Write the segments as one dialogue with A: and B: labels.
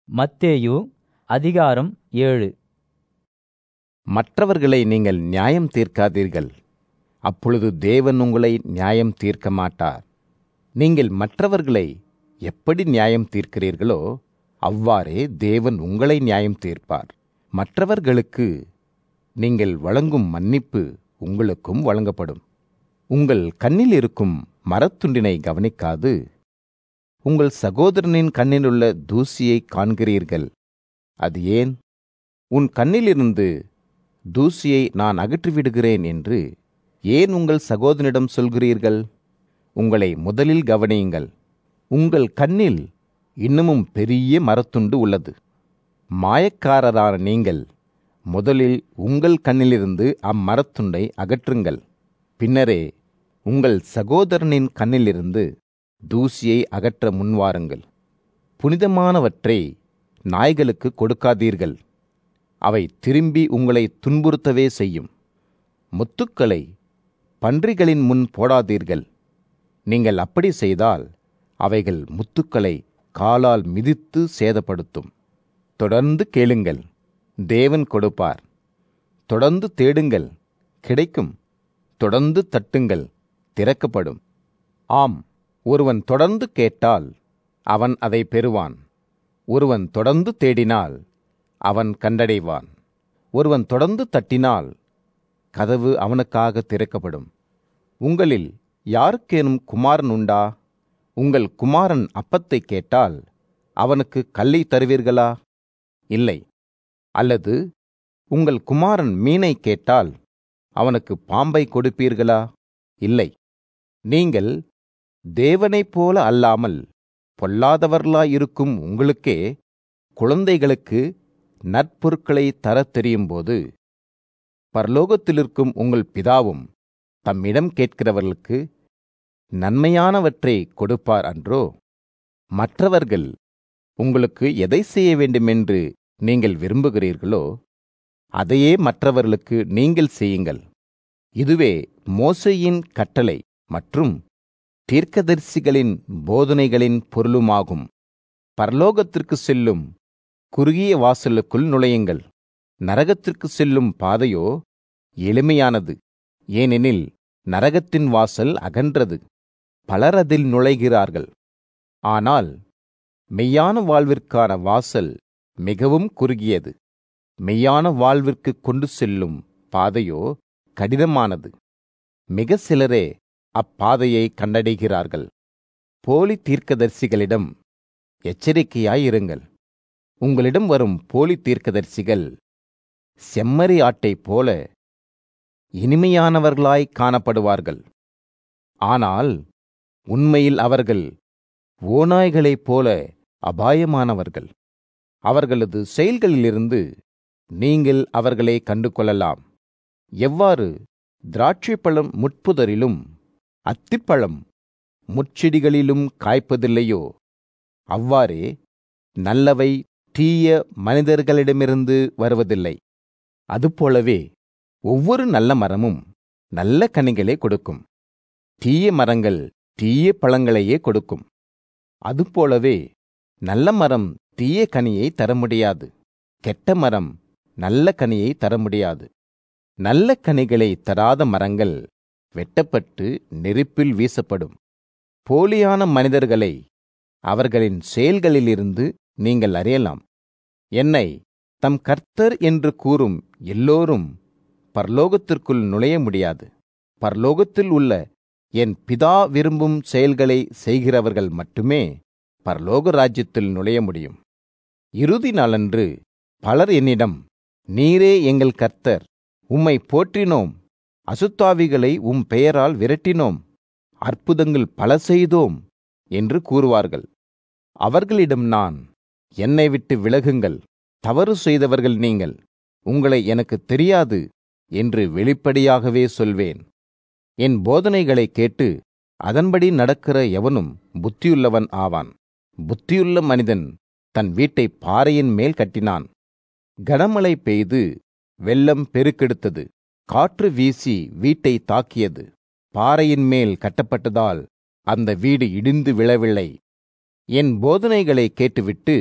A: மத்தேயு அதிகாரம் ஏழு
B: மற்றவர்களை நீங்கள் நியாயம் தீர்க்காதீர்கள் அப்பொழுது தேவன் உங்களை நியாயம் தீர்க்க மாட்டார் நீங்கள் மற்றவர்களை எப்படி நியாயம் தீர்க்கிறீர்களோ அவ்வாறே தேவன் உங்களை நியாயம் தீர்ப்பார் மற்றவர்களுக்கு நீங்கள் வழங்கும் மன்னிப்பு உங்களுக்கும் வழங்கப்படும் உங்கள் கண்ணில் இருக்கும் மரத்துண்டினை கவனிக்காது உங்கள் சகோதரனின் கண்ணிலுள்ள தூசியை காண்கிறீர்கள் அது ஏன் உன் கண்ணிலிருந்து தூசியை நான் அகற்றிவிடுகிறேன் என்று ஏன் உங்கள் சகோதரனிடம் சொல்கிறீர்கள் உங்களை முதலில் கவனியுங்கள் உங்கள் கண்ணில் இன்னமும் பெரிய மரத்துண்டு உள்ளது மாயக்காரரான நீங்கள் முதலில் உங்கள் கண்ணிலிருந்து அம்மரத்துண்டை அகற்றுங்கள் பின்னரே உங்கள் சகோதரனின் கண்ணிலிருந்து தூசியை அகற்ற முன்வாருங்கள் புனிதமானவற்றை நாய்களுக்கு கொடுக்காதீர்கள் அவை திரும்பி உங்களை துன்புறுத்தவே செய்யும் முத்துக்களை பன்றிகளின் முன் போடாதீர்கள் நீங்கள் அப்படி செய்தால் அவைகள் முத்துக்களை காலால் மிதித்து சேதப்படுத்தும் தொடர்ந்து கேளுங்கள் தேவன் கொடுப்பார் தொடர்ந்து தேடுங்கள் கிடைக்கும் தொடர்ந்து தட்டுங்கள் திறக்கப்படும் ஆம் ஒருவன் தொடர்ந்து கேட்டால் அவன் அதை பெறுவான் ஒருவன் தொடர்ந்து தேடினால் அவன் கண்டடைவான் ஒருவன் தொடர்ந்து தட்டினால் கதவு அவனுக்காக திறக்கப்படும் உங்களில் யாருக்கேனும் குமாரன் உண்டா உங்கள் குமாரன் அப்பத்தை கேட்டால் அவனுக்கு கல்லை தருவீர்களா இல்லை அல்லது உங்கள் குமாரன் மீனை கேட்டால் அவனுக்கு பாம்பை கொடுப்பீர்களா இல்லை நீங்கள் தேவனைப் போல அல்லாமல் பொல்லாதவர்களாயிருக்கும் உங்களுக்கே குழந்தைகளுக்கு நற்பொருட்களை தரத் தெரியும்போது பரலோகத்திலிருக்கும் உங்கள் பிதாவும் தம்மிடம் கேட்கிறவர்களுக்கு நன்மையானவற்றை கொடுப்பார் அன்றோ மற்றவர்கள் உங்களுக்கு எதை செய்ய வேண்டுமென்று நீங்கள் விரும்புகிறீர்களோ அதையே மற்றவர்களுக்கு நீங்கள் செய்யுங்கள் இதுவே மோசையின் கட்டளை மற்றும் தீர்க்கதரிசிகளின் போதனைகளின் பொருளுமாகும் பரலோகத்திற்கு செல்லும் குறுகிய வாசலுக்குள் நுழையுங்கள் நரகத்திற்கு செல்லும் பாதையோ எளிமையானது ஏனெனில் நரகத்தின் வாசல் அகன்றது பலர் அதில் நுழைகிறார்கள் ஆனால் மெய்யான வாழ்விற்கான வாசல் மிகவும் குறுகியது மெய்யான வாழ்விற்கு கொண்டு செல்லும் பாதையோ கடினமானது மிக சிலரே அப்பாதையை கண்டடைகிறார்கள் போலி தீர்க்கதரிசிகளிடம் எச்சரிக்கையாயிருங்கள் உங்களிடம் வரும் போலி தீர்க்கதரிசிகள் செம்மறி ஆட்டைப் போல இனிமையானவர்களாய் காணப்படுவார்கள் ஆனால் உண்மையில் அவர்கள் ஓநாய்களைப் போல அபாயமானவர்கள் அவர்களது செயல்களிலிருந்து நீங்கள் அவர்களை கண்டு கொள்ளலாம் எவ்வாறு திராட்சைப்பழம் முட்புதரிலும் அத்திப்பழம் முட்செடிகளிலும் காய்ப்பதில்லையோ அவ்வாறே நல்லவை தீய மனிதர்களிடமிருந்து வருவதில்லை அதுபோலவே ஒவ்வொரு நல்ல மரமும் நல்ல கனிகளை கொடுக்கும் தீய மரங்கள் தீய பழங்களையே கொடுக்கும் அதுபோலவே நல்ல மரம் தீய கனியை தர முடியாது கெட்ட மரம் நல்ல கனியை தர முடியாது நல்ல கனிகளை தராத மரங்கள் வெட்டப்பட்டு நெருப்பில் வீசப்படும் போலியான மனிதர்களை அவர்களின் செயல்களிலிருந்து நீங்கள் அறியலாம் என்னை தம் கர்த்தர் என்று கூறும் எல்லோரும் பரலோகத்திற்குள் நுழைய முடியாது பரலோகத்தில் உள்ள என் பிதா விரும்பும் செயல்களை செய்கிறவர்கள் மட்டுமே பரலோக ராஜ்யத்தில் நுழைய முடியும் இறுதி நாளன்று பலர் என்னிடம் நீரே எங்கள் கர்த்தர் உம்மை போற்றினோம் அசுத்தாவிகளை உம் பெயரால் விரட்டினோம் அற்புதங்கள் பல செய்தோம் என்று கூறுவார்கள் அவர்களிடம் நான் என்னை விட்டு விலகுங்கள் தவறு செய்தவர்கள் நீங்கள் உங்களை எனக்கு தெரியாது என்று வெளிப்படையாகவே சொல்வேன் என் போதனைகளை கேட்டு அதன்படி நடக்கிற எவனும் புத்தியுள்ளவன் ஆவான் புத்தியுள்ள மனிதன் தன் வீட்டை பாறையின் மேல் கட்டினான் கனமழை பெய்து வெள்ளம் பெருக்கெடுத்தது காற்று வீசி வீட்டை தாக்கியது பாறையின் மேல் கட்டப்பட்டதால் அந்த வீடு இடிந்து விழவில்லை என் போதனைகளை கேட்டுவிட்டு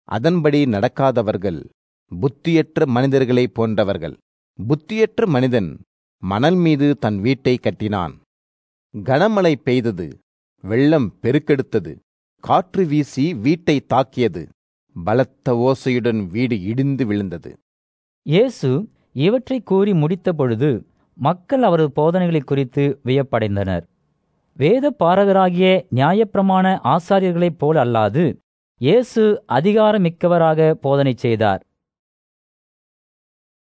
B: அதன்படி நடக்காதவர்கள் புத்தியற்ற மனிதர்களைப் போன்றவர்கள் புத்தியற்ற மனிதன் மணல் மீது தன் வீட்டை கட்டினான் கனமழை பெய்தது வெள்ளம் பெருக்கெடுத்தது காற்று வீசி வீட்டை தாக்கியது பலத்த ஓசையுடன் வீடு இடிந்து விழுந்தது
A: இயேசு இவற்றை கூறி முடித்த பொழுது மக்கள் அவரது போதனைகளைக் குறித்து வியப்படைந்தனர் வேத பாரகராகிய நியாயப்பிரமாண ஆசாரியர்களைப் போல அல்லாது இயேசு அதிகாரமிக்கவராக போதனை செய்தார்